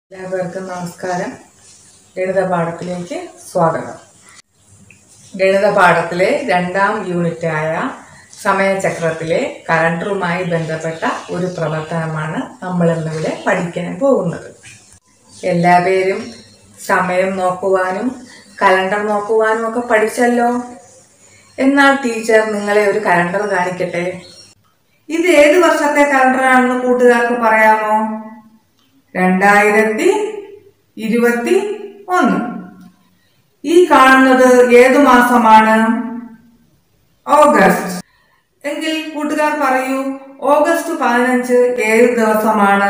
എല്ലാവർക്കും നമസ്കാരം ഗണിത പാഠത്തിലേക്ക് സ്വാഗതം ഗണിത പാഠത്തിലെ രണ്ടാം യൂണിറ്റായ സമയചക്രത്തിലെ കലണ്ടറുമായി ബന്ധപ്പെട്ട ഒരു പ്രവർത്തനമാണ് നമ്മൾ ഇന്നിവിടെ പഠിക്കാൻ പോകുന്നത് എല്ലാ പേരും സമയം നോക്കുവാനും കലണ്ടർ നോക്കുവാനും ഒക്കെ പഠിച്ചല്ലോ എന്നാൽ ടീച്ചർ നിങ്ങളെ ഒരു കലണ്ടർ കാണിക്കട്ടെ ഇത് ഏത് വർഷത്തെ കലണ്ടറാണെന്ന് കൂട്ടുകാർക്ക് പറയാമോ രണ്ടായിരത്തി ഇരുപത്തി ഒന്ന് ഈ കാണുന്നത് ഏതു മാസമാണ് ഓഗസ്റ്റ് എങ്കിൽ കൂട്ടുകാർ പറയൂ ഓഗസ്റ്റ് പതിനഞ്ച് ഏത് ദിവസമാണ്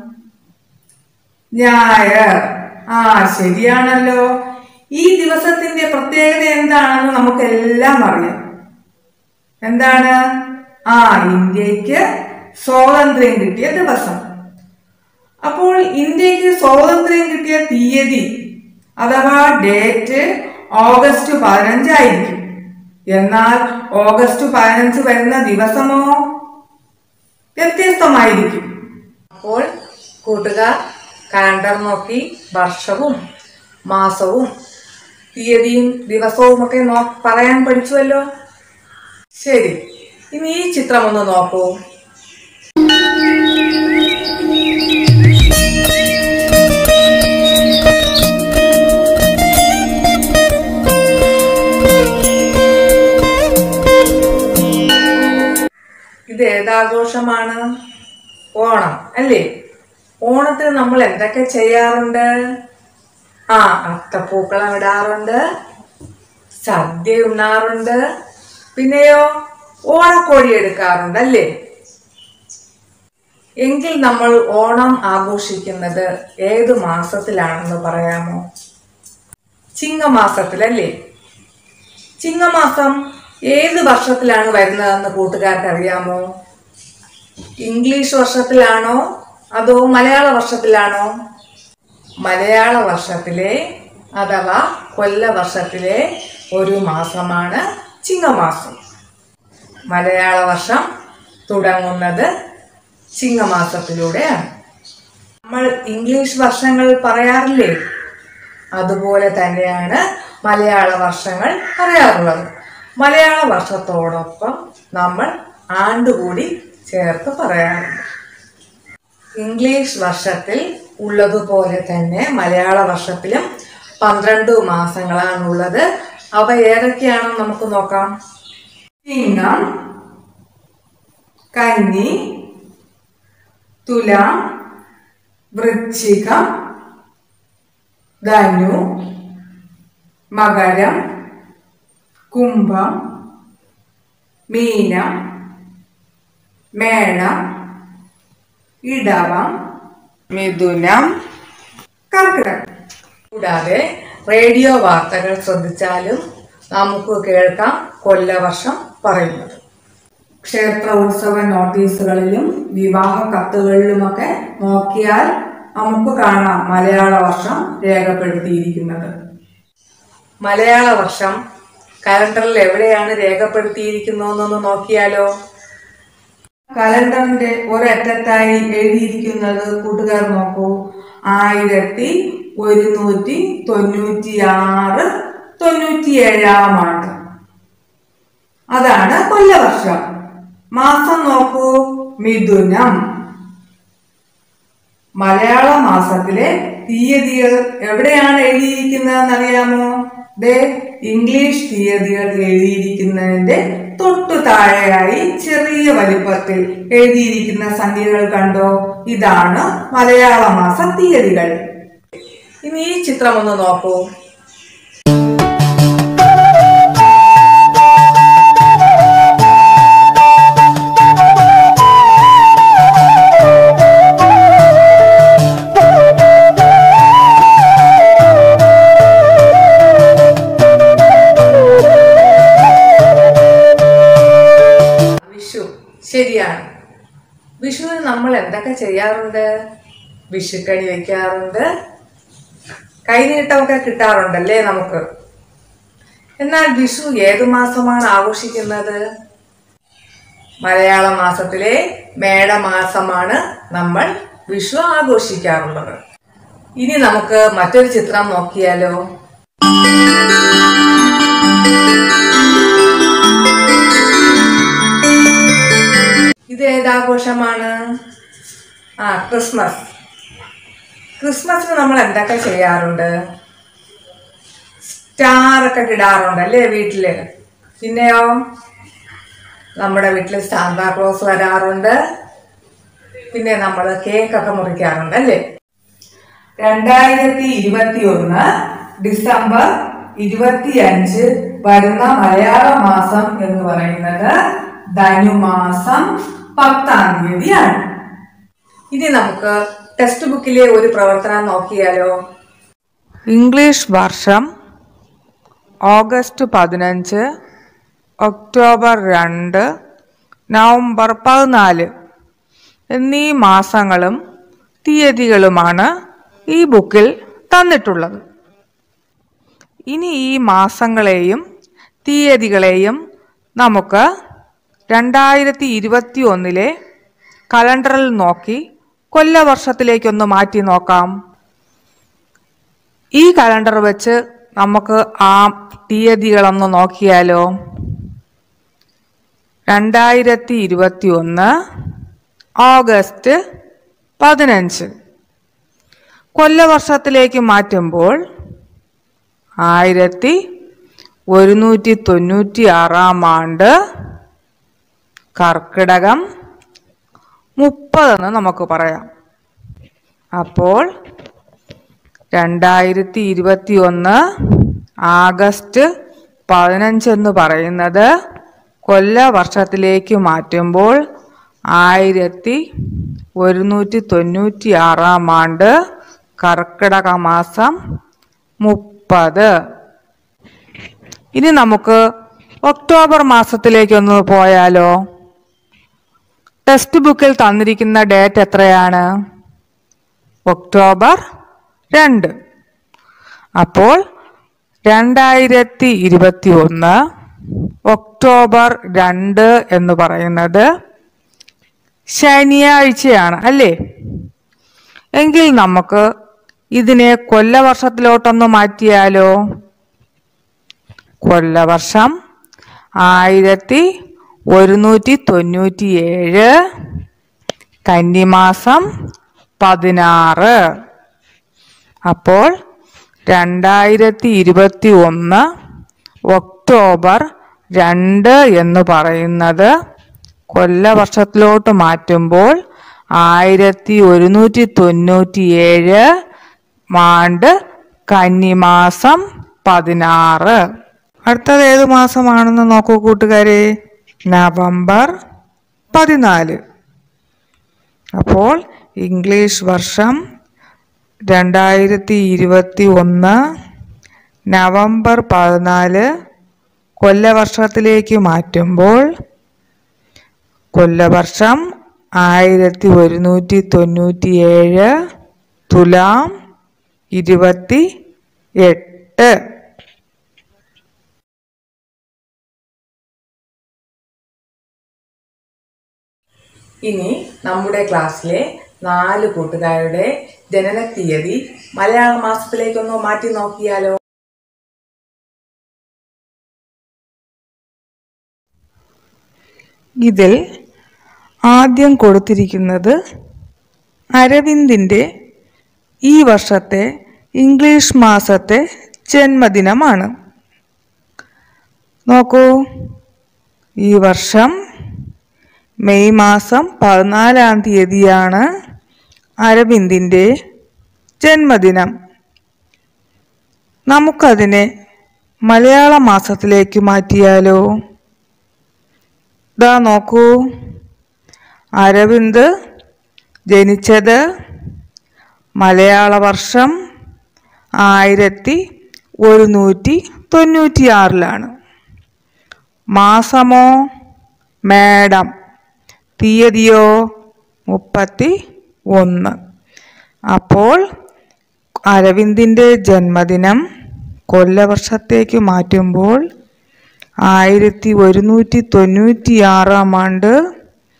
ഞായർ ആ ശരിയാണല്ലോ ഈ ദിവസത്തിന്റെ പ്രത്യേകത എന്താണെന്ന് നമുക്കെല്ലാം അറിയാം എന്താണ് ആ ഇന്ത്യക്ക് സ്വാതന്ത്ര്യം കിട്ടിയ ദിവസം അപ്പോൾ ഇന്ത്യക്ക് സ്വാതന്ത്ര്യം കിട്ടിയ തീയതി അഥവാ ഡേറ്റ് ഓഗസ്റ്റ് പതിനഞ്ചായിരിക്കും എന്നാൽ ഓഗസ്റ്റ് പതിനഞ്ച് വരുന്ന ദിവസമോ വ്യത്യസ്തമായിരിക്കും അപ്പോൾ കൂട്ടുകാർ കലണ്ടർ നോക്കി വർഷവും മാസവും തീയതിയും ദിവസവും ഒക്കെ നോ പറയാൻ പഠിച്ചുവല്ലോ ശരി ഇനി ഈ ചിത്രം ഒന്ന് നോക്കൂ ഇത് ഏതാഘോഷമാണ് ഓണം അല്ലേ ഓണത്തിന് നമ്മൾ എന്തൊക്കെ ചെയ്യാറുണ്ട് ആ അത്തപ്പൂക്കളം ഇടാറുണ്ട് സദ്യ ഉണ്ണാറുണ്ട് പിന്നെയോ ഓണക്കോടി എടുക്കാറുണ്ട് അല്ലേ എങ്കിൽ നമ്മൾ ഓണം ആഘോഷിക്കുന്നത് ഏത് മാസത്തിലാണെന്ന് പറയാമോ ചിങ്ങമാസത്തിലല്ലേ ചിങ്ങമാസം ഏത് വർഷത്തിലാണ് വരുന്നതെന്ന് കൂട്ടുകാർക്ക് അറിയാമോ ഇംഗ്ലീഷ് വർഷത്തിലാണോ അതോ മലയാള വർഷത്തിലാണോ മലയാള വർഷത്തിലെ അഥവാ കൊല്ലവർഷത്തിലെ ഒരു മാസമാണ് ചിങ്ങമാസം മലയാള വർഷം തുടങ്ങുന്നത് ചിങ്ങമാസത്തിലൂടെയാണ് നമ്മൾ ഇംഗ്ലീഷ് വർഷങ്ങൾ പറയാറില്ലേ അതുപോലെ തന്നെയാണ് മലയാള വർഷങ്ങൾ പറയാറുള്ളത് മലയാള വർഷത്തോടൊപ്പം നമ്മൾ ആണ്ടുകൂടി ചേർത്ത് പറയാറുണ്ട് ഇംഗ്ലീഷ് വർഷത്തിൽ ഉള്ളതുപോലെ തന്നെ മലയാള വർഷത്തിലും പന്ത്രണ്ട് മാസങ്ങളാണുള്ളത് അവ ഏതൊക്കെയാണെന്ന് നമുക്ക് നോക്കാം ചിങ്ങം കന്നി തുലാം വൃശ്ചികം ധനു മകരം കുംഭം മീനം മേടം ഇടവം മിഥുനം കർക്കിടകം കൂടാതെ റേഡിയോ വാർത്തകൾ ശ്രദ്ധിച്ചാലും നമുക്ക് കേൾക്കാം കൊല്ലവർഷം പറയുന്നത് ക്ഷേത്ര ഉത്സവ നോട്ടീസുകളിലും വിവാഹ കത്തുകളിലുമൊക്കെ നോക്കിയാൽ നമുക്ക് കാണാം മലയാള വർഷം രേഖപ്പെടുത്തിയിരിക്കുന്നത് മലയാള വർഷം കലണ്ടറിൽ എവിടെയാണ് രേഖപ്പെടുത്തിയിരിക്കുന്നതെന്നൊന്ന് നോക്കിയാലോ കലണ്ടറിന്റെ ഒരറ്റത്തായി എഴുതിയിരിക്കുന്നത് കൂട്ടുകാർ നോക്കൂ ആയിരത്തി ഒരുന്നൂറ്റി തൊണ്ണൂറ്റി ആറ് തൊണ്ണൂറ്റിയേഴാം ആണ്ട് അതാണ് കൊല്ലവർഷം മാസം നോക്കൂ മിഥുനം മലയാള മാസത്തിലെ തീയതികൾ എവിടെയാണ് എഴുതിയിരിക്കുന്നതെന്ന് അറിയാമോ ദേ ഇംഗ്ലീഷ് തീയതികൾ എഴുതിയിരിക്കുന്നതിന്റെ തൊട്ടു താഴെയായി ചെറിയ വലിപ്പത്തിൽ എഴുതിയിരിക്കുന്ന സംഖ്യകൾ കണ്ടോ ഇതാണ് മലയാള മാസ തീയതികൾ ഇനി ഈ ചിത്രം ഒന്ന് നോക്കൂ വിഷു ശരിയാണ് വിഷുവിന് നമ്മൾ എന്തൊക്കെ ചെയ്യാറുണ്ട് വിഷുക്കണി വെക്കാറുണ്ട് കൈനീട്ടമൊക്കെ കിട്ടാറുണ്ടല്ലേ നമുക്ക് എന്നാൽ വിഷു ഏതു മാസമാണ് ആഘോഷിക്കുന്നത് മലയാള മാസത്തിലെ മേടമാസമാണ് നമ്മൾ വിഷു ആഘോഷിക്കാറുള്ളത് ഇനി നമുക്ക് മറ്റൊരു ചിത്രം നോക്കിയാലോ ഇത് ഏതാഘോഷമാണ് ആ ക്രിസ്മസ് ക്രിസ്മസിന് നമ്മൾ എന്തൊക്കെ ചെയ്യാറുണ്ട് സ്റ്റാർ ഒക്കെ ഇടാറുണ്ട് അല്ലേ വീട്ടില് പിന്നെയോ നമ്മുടെ വീട്ടിൽ സാന്താക്ലോസ് വരാറുണ്ട് പിന്നെ നമ്മൾ കേക്കൊക്കെ മുറിക്കാറുണ്ട് അല്ലേ രണ്ടായിരത്തി ഇരുപത്തി ഒന്ന് ഡിസംബർ ഇരുപത്തിയഞ്ച് വരുന്ന മലയാള മാസം എന്ന് പറയുന്നത് ധനുമാസം പത്താം തീയതിയാണ് ഇനി നമുക്ക് ടെക്സ്റ്റ് ബുക്കിലെ ഒരു പ്രവർത്തനം നോക്കിയാലോ ഇംഗ്ലീഷ് വർഷം ഓഗസ്റ്റ് പതിനഞ്ച് ഒക്ടോബർ രണ്ട് നവംബർ പതിനാല് എന്നീ മാസങ്ങളും തീയതികളുമാണ് ഈ ബുക്കിൽ തന്നിട്ടുള്ളത് ഇനി ഈ മാസങ്ങളെയും തീയതികളെയും നമുക്ക് രണ്ടായിരത്തി ഇരുപത്തി ഒന്നിലെ കലണ്ടറിൽ നോക്കി കൊല്ലവർഷത്തിലേക്കൊന്ന് മാറ്റി നോക്കാം ഈ കലണ്ടർ വെച്ച് നമുക്ക് ആ തീയതികളൊന്ന് നോക്കിയാലോ രണ്ടായിരത്തി ഇരുപത്തി ഒന്ന് ഓഗസ്റ്റ് പതിനഞ്ച് കൊല്ലവർഷത്തിലേക്ക് മാറ്റുമ്പോൾ ആയിരത്തി ഒരുന്നൂറ്റി തൊണ്ണൂറ്റി ആറാം ആണ്ട് കർക്കിടകം മുപ്പതെന്ന് നമുക്ക് പറയാം അപ്പോൾ രണ്ടായിരത്തി ഇരുപത്തി ഒന്ന് ആഗസ്റ്റ് പതിനഞ്ചെന്ന് പറയുന്നത് കൊല്ലവർഷത്തിലേക്ക് മാറ്റുമ്പോൾ ആയിരത്തി ഒരുന്നൂറ്റി തൊണ്ണൂറ്റി ആറാം ആണ്ട് കർക്കിടക മാസം മുപ്പത് ഇനി നമുക്ക് ഒക്ടോബർ മാസത്തിലേക്കൊന്ന് പോയാലോ ടെക്സ്റ്റ് ബുക്കിൽ തന്നിരിക്കുന്ന ഡേറ്റ് എത്രയാണ് ഒക്ടോബർ രണ്ട് അപ്പോൾ രണ്ടായിരത്തി ഇരുപത്തി ഒന്ന് ഒക്ടോബർ രണ്ട് എന്ന് പറയുന്നത് ശനിയാഴ്ചയാണ് അല്ലേ എങ്കിൽ നമുക്ക് ഇതിനെ കൊല്ലവർഷത്തിലോട്ടൊന്ന് മാറ്റിയാലോ കൊല്ലവർഷം ആയിരത്തി ഒരുന്നൂറ്റി തൊണ്ണൂറ്റി ഏഴ് കന്നിമാസം പതിനാറ് അപ്പോൾ രണ്ടായിരത്തി ഇരുപത്തി ഒന്ന് ഒക്ടോബർ രണ്ട് എന്ന് പറയുന്നത് കൊല്ലവർഷത്തിലോട്ട് മാറ്റുമ്പോൾ ആയിരത്തി ഒരുന്നൂറ്റി തൊണ്ണൂറ്റി ഏഴ് മാണ്ട് കന്നിമാസം പതിനാറ് അടുത്തത് ഏത് മാസമാണെന്ന് നോക്കൂ കൂട്ടുകാരെ നവംബർ പതിനാല് അപ്പോൾ ഇംഗ്ലീഷ് വർഷം രണ്ടായിരത്തി ഇരുപത്തി ഒന്ന് നവംബർ പതിനാല് കൊല്ലവർഷത്തിലേക്ക് മാറ്റുമ്പോൾ കൊല്ലവർഷം ആയിരത്തി ഒരുന്നൂറ്റി തൊണ്ണൂറ്റി ഏഴ് തുലാം ഇരുപത്തി എട്ട് ഇനി നമ്മുടെ ക്ലാസ്സിലെ നാല് കൂട്ടുകാരുടെ ജനന തീയതി മലയാള മാസത്തിലേക്കൊന്ന് മാറ്റി നോക്കിയാലോ ഇതിൽ ആദ്യം കൊടുത്തിരിക്കുന്നത് അരവിന്ദിൻ്റെ ഈ വർഷത്തെ ഇംഗ്ലീഷ് മാസത്തെ ജന്മദിനമാണ് നോക്കൂ ഈ വർഷം മെയ് മാസം പതിനാലാം തീയതിയാണ് അരവിന്ദിൻ്റെ ജന്മദിനം നമുക്കതിനെ മലയാള മാസത്തിലേക്ക് മാറ്റിയാലോ ദാ നോക്കൂ അരവിന്ദ് ജനിച്ചത് മലയാള വർഷം ആയിരത്തി ഒരുന്നൂറ്റി തൊണ്ണൂറ്റിയാറിലാണ് മാസമോ മേടം തീയതിയോ മുപ്പത്തി ഒന്ന് അപ്പോൾ അരവിന്ദിൻ്റെ ജന്മദിനം കൊല്ലവർഷത്തേക്ക് മാറ്റുമ്പോൾ ആയിരത്തി ഒരുന്നൂറ്റി തൊണ്ണൂറ്റി ആറാം ആണ്ട്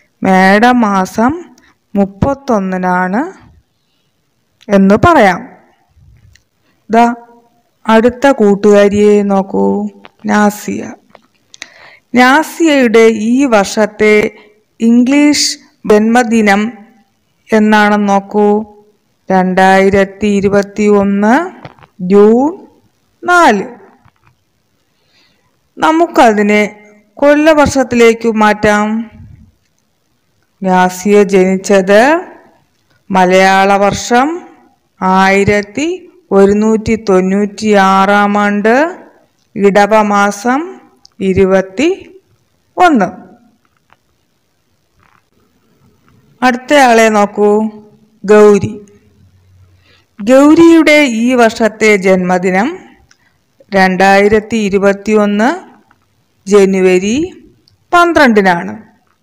മേടമാസം മുപ്പത്തൊന്നിനാണ് എന്ന് പറയാം ദാ അടുത്ത കൂട്ടുകാരിയെ നോക്കൂ നാസിയ നാസിയയുടെ ഈ വർഷത്തെ ഇംഗ്ലീഷ് ജന്മദിനം എന്നാണെന്ന് നോക്കൂ രണ്ടായിരത്തി ഇരുപത്തി ഒന്ന് ജൂൺ നാല് നമുക്കതിനെ കൊല്ലവർഷത്തിലേക്ക് മാറ്റാം നാസിയ ജനിച്ചത് മലയാള വർഷം ആയിരത്തി ഒരുന്നൂറ്റി തൊണ്ണൂറ്റി ആറാം ആണ്ട് ഇടവമാസം ഇരുപത്തി ഒന്ന് അടുത്തയാളെ നോക്കൂ ഗൗരി ഗൗരിയുടെ ഈ വർഷത്തെ ജന്മദിനം രണ്ടായിരത്തി ഇരുപത്തി ഒന്ന് ജനുവരി പന്ത്രണ്ടിനാണ്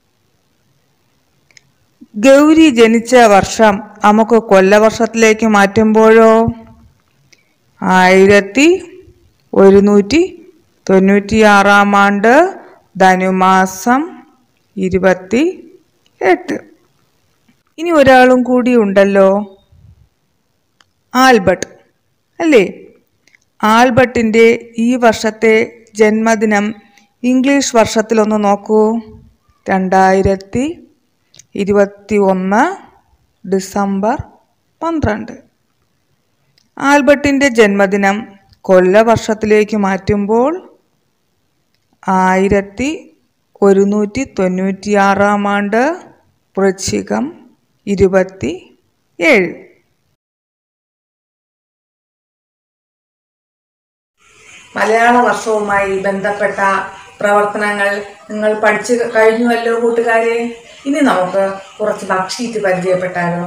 ഗൗരി ജനിച്ച വർഷം നമുക്ക് കൊല്ലവർഷത്തിലേക്ക് മാറ്റുമ്പോഴോ ആയിരത്തി ഒരുന്നൂറ്റി തൊണ്ണൂറ്റിയാറാം ആണ്ട് ധനുമാസം ഇരുപത്തി എട്ട് ഇനി ഒരാളും കൂടി ഉണ്ടല്ലോ ആൽബർട്ട് അല്ലേ ആൽബർട്ടിൻ്റെ ഈ വർഷത്തെ ജന്മദിനം ഇംഗ്ലീഷ് വർഷത്തിലൊന്ന് നോക്കൂ രണ്ടായിരത്തി ഇരുപത്തി ഒന്ന് ഡിസംബർ പന്ത്രണ്ട് ആൽബർട്ടിൻ്റെ ജന്മദിനം കൊല്ലവർഷത്തിലേക്ക് മാറ്റുമ്പോൾ ആയിരത്തി ഒരുന്നൂറ്റി തൊണ്ണൂറ്റിയാറാം ആണ്ട് വൃശ്ചികം ഇരുപത്തി ഏഴ് മലയാള വർഷവുമായി ബന്ധപ്പെട്ട പ്രവർത്തനങ്ങൾ നിങ്ങൾ പഠിച്ചു കഴിഞ്ഞുവല്ലോ കൂട്ടുകാരെ ഇനി നമുക്ക് കുറച്ച് വർക്ക്ഷീറ്റ് പരിചയപ്പെട്ടാലോ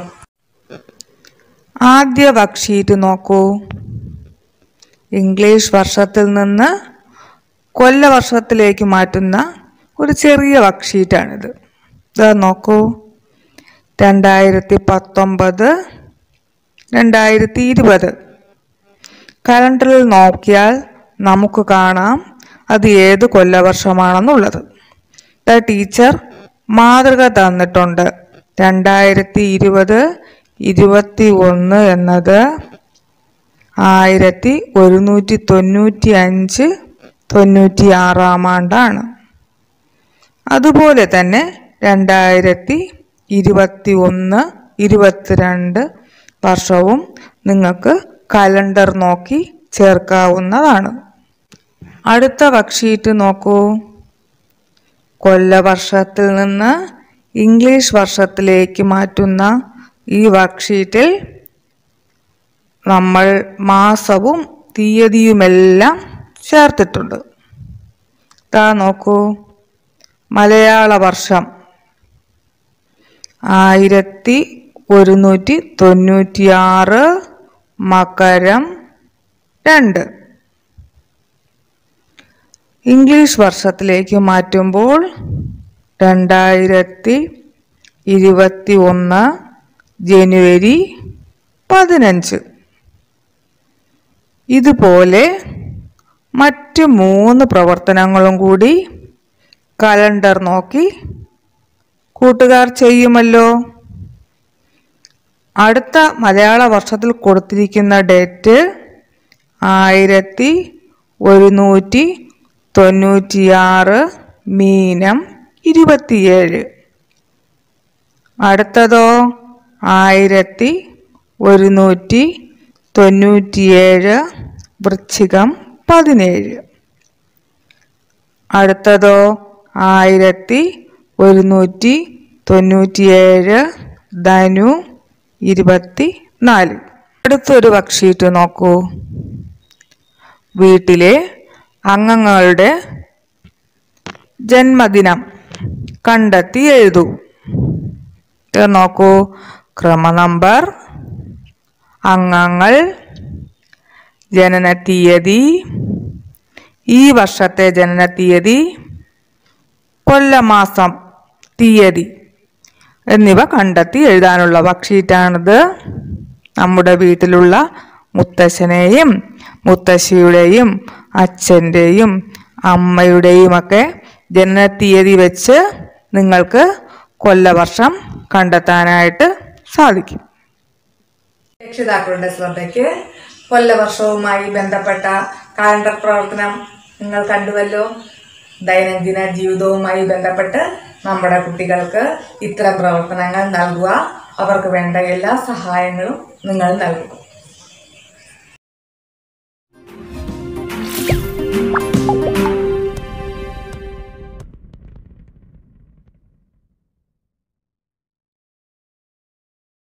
ആദ്യ വർക്ക്ഷീറ്റ് നോക്കൂ ഇംഗ്ലീഷ് വർഷത്തിൽ നിന്ന് കൊല്ലവർഷത്തിലേക്ക് മാറ്റുന്ന ഒരു ചെറിയ വർക്ക്ഷീറ്റാണിത് ഇത് നോക്കൂ രണ്ടായിരത്തി പത്തൊമ്പത് രണ്ടായിരത്തി ഇരുപത് കലണ്ടറിൽ നോക്കിയാൽ നമുക്ക് കാണാം അത് ഏത് കൊല്ലവർഷമാണെന്നുള്ളത് ദ ടീച്ചർ മാതൃക തന്നിട്ടുണ്ട് രണ്ടായിരത്തി ഇരുപത് ഇരുപത്തി ഒന്ന് എന്നത് ആയിരത്തി ഒരുന്നൂറ്റി തൊണ്ണൂറ്റി അഞ്ച് തൊണ്ണൂറ്റി ആറാം ആണ്ടാണ് അതുപോലെ തന്നെ രണ്ടായിരത്തി ഇരുപത്തി ഒന്ന് ഇരുപത്തിരണ്ട് വർഷവും നിങ്ങൾക്ക് കലണ്ടർ നോക്കി ചേർക്കാവുന്നതാണ് അടുത്ത വർക്ക്ഷീറ്റ് നോക്കൂ കൊല്ലവർഷത്തിൽ നിന്ന് ഇംഗ്ലീഷ് വർഷത്തിലേക്ക് മാറ്റുന്ന ഈ വർക്ക്ഷീറ്റിൽ നമ്മൾ മാസവും തീയതിയുമെല്ലാം ചേർത്തിട്ടുണ്ട് താ നോക്കൂ മലയാള വർഷം ആയിരത്തി ഒരുന്നൂറ്റി തൊണ്ണൂറ്റിയാറ് മകരം രണ്ട് ഇംഗ്ലീഷ് വർഷത്തിലേക്ക് മാറ്റുമ്പോൾ രണ്ടായിരത്തി ഇരുപത്തി ഒന്ന് ജനുവരി പതിനഞ്ച് ഇതുപോലെ മറ്റ് മൂന്ന് പ്രവർത്തനങ്ങളും കൂടി കലണ്ടർ നോക്കി കൂട്ടുകാർ ചെയ്യുമല്ലോ അടുത്ത മലയാള വർഷത്തിൽ കൊടുത്തിരിക്കുന്ന ഡേറ്റ് ആയിരത്തി ഒരുന്നൂറ്റി തൊണ്ണൂറ്റിയാറ് മീനം ഇരുപത്തിയേഴ് അടുത്തതോ ആയിരത്തി ഒരുന്നൂറ്റി തൊണ്ണൂറ്റിയേഴ് വൃശ്ചികം പതിനേഴ് അടുത്തതോ ആയിരത്തി ഒരുന്നൂറ്റി തൊണ്ണൂറ്റിയേഴ് ധനു ഇരുപത്തി നാല് അടുത്തൊരു വർക്ക്ഷീറ്റ് നോക്കൂ വീട്ടിലെ അംഗങ്ങളുടെ ജന്മദിനം കണ്ടെത്തി എഴുതൂ ഇത് നോക്കൂ ക്രമ നമ്പർ അംഗങ്ങൾ ജനന തീയതി ഈ വർഷത്തെ ജനന തീയതി കൊല്ലമാസം തീയതി എന്നിവ കണ്ടെത്തി എഴുതാനുള്ള വർക്ക്ഷീറ്റാണിത് നമ്മുടെ വീട്ടിലുള്ള മുത്തശ്ശനെയും മുത്തശ്ശിയുടെയും അച്ഛൻ്റെയും അമ്മയുടെയും ഒക്കെ ജനനത്തീയതി വെച്ച് നിങ്ങൾക്ക് കൊല്ലവർഷം കണ്ടെത്താനായിട്ട് സാധിക്കും രക്ഷിതാക്കളുടെ ശ്രദ്ധയ്ക്ക് കൊല്ലവർഷവുമായി ബന്ധപ്പെട്ട കാലണ്ടർ പ്രവർത്തനം നിങ്ങൾ കണ്ടുവല്ലോ ദൈനംദിന ജീവിതവുമായി ബന്ധപ്പെട്ട് നമ്മുടെ കുട്ടികൾക്ക് ഇത്തരം പ്രവർത്തനങ്ങൾ നൽകുക അവർക്ക് വേണ്ട എല്ലാ സഹായങ്ങളും നിങ്ങൾ നൽകുക